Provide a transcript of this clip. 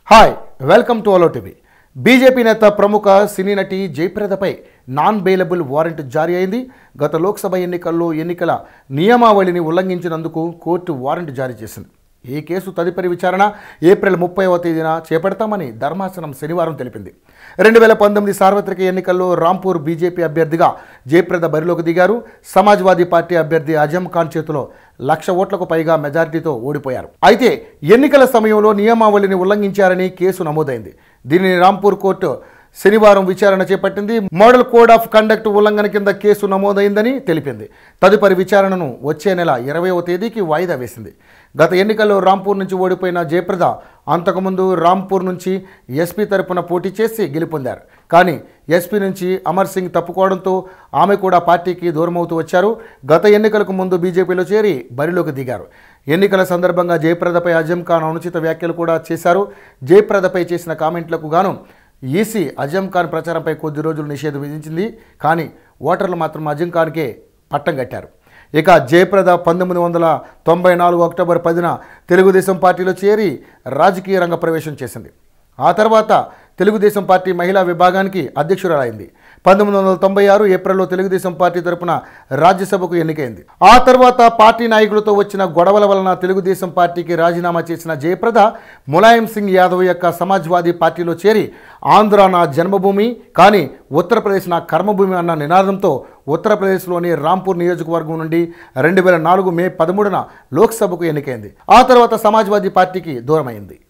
hi welcome to అలో TV BJP నేత ప్రముఖ సినీ నటి జయప్రదపై నాన్ బెయిలబుల్ వారెంట్ జారీ అయింది గత లోక్సభ ఎన్నికల్లో ఎన్నికల నియమావళిని ఉల్లంఘించినందుకు కోర్టు వారెంట్ జారీ చేసింది ఈ కేసు తదుపరి విచారణ ఏప్రిల్ ముప్పైవ తేదీన చేపడతామని ధర్మాసనం శనివారం తెలిపింది రెండు వేల పంతొమ్మిది సార్వత్రిక ఎన్నికల్లో రాంపూర్ బీజేపీ అభ్యర్థిగా జయప్రద బరిలోకి దిగారు సమాజ్వాదీ పార్టీ అభ్యర్థి అజం ఖాన్ చేతిలో లక్ష ఓట్లకు పైగా మెజారిటీతో ఓడిపోయారు అయితే ఎన్నికల సమయంలో నియమావళిని ఉల్లంఘించారని కేసు నమోదైంది దీనిని రాంపూర్ కోర్టు శనివారం విచారణ చేపట్టింది మోడల్ కోడ్ ఆఫ్ కండక్ట్ ఉల్లంఘన కింద కేసు నమోదైందని తెలిపింది తదుపరి విచారణను వచ్చే నెల ఇరవైవ తేదీకి వాయిదా వేసింది గత ఎన్నికల్లో రాంపూర్ నుంచి ఓడిపోయిన జయప్రద అంతకుముందు రాంపూర్ నుంచి ఎస్పీ తరపున పోటీ చేసి గెలుపొందారు కానీ ఎస్పీ నుంచి అమర్ సింగ్ తప్పుకోవడంతో ఆమె కూడా పార్టీకి దూరమవుతూ వచ్చారు గత ఎన్నికలకు ముందు బీజేపీలో చేరి బరిలోకి దిగారు ఎన్నికల సందర్భంగా జయప్రదపై అజం ఖాన్ అనుచిత వ్యాఖ్యలు కూడా చేశారు జయప్రదపై చేసిన కామెంట్లకు గాను ఈసీ అజం ఖాన్ ప్రచారంపై కొద్ది రోజులు నిషేధం విధించింది కానీ ఓటర్లు మాత్రం అజం ఖాన్కే పట్టం కట్టారు ఇక జయప్రద పంతొమ్మిది వందల తొంభై నాలుగు అక్టోబర్ పదిన తెలుగుదేశం పార్టీలో చేరి రాజకీయ రంగ ప్రవేశం చేసింది ఆ తర్వాత తెలుగుదేశం పార్టీ మహిళా విభాగానికి అధ్యక్షురాలైంది పంతొమ్మిది వందల తొంభై ఆరు ఏప్రిల్లో తెలుగుదేశం పార్టీ తరపున రాజ్యసభకు ఎన్నికైంది ఆ తర్వాత పార్టీ నాయకులతో వచ్చిన గొడవల వలన తెలుగుదేశం పార్టీకి రాజీనామా చేసిన జయప్రద ములాయం సింగ్ యాదవ్ యొక్క సమాజ్వాదీ పార్టీలో చేరి ఆంధ్ర నా జన్మభూమి కానీ ఉత్తరప్రదేశ్ నా కర్మభూమి అన్న నినాదంతో ఉత్తరప్రదేశ్లోని రాంపూర్ నియోజకవర్గం నుండి రెండు వేల నాలుగు మే పదమూడున లోక్సభకు ఎన్నికైంది ఆ తర్వాత సమాజ్వాదీ పార్టీకి దూరమైంది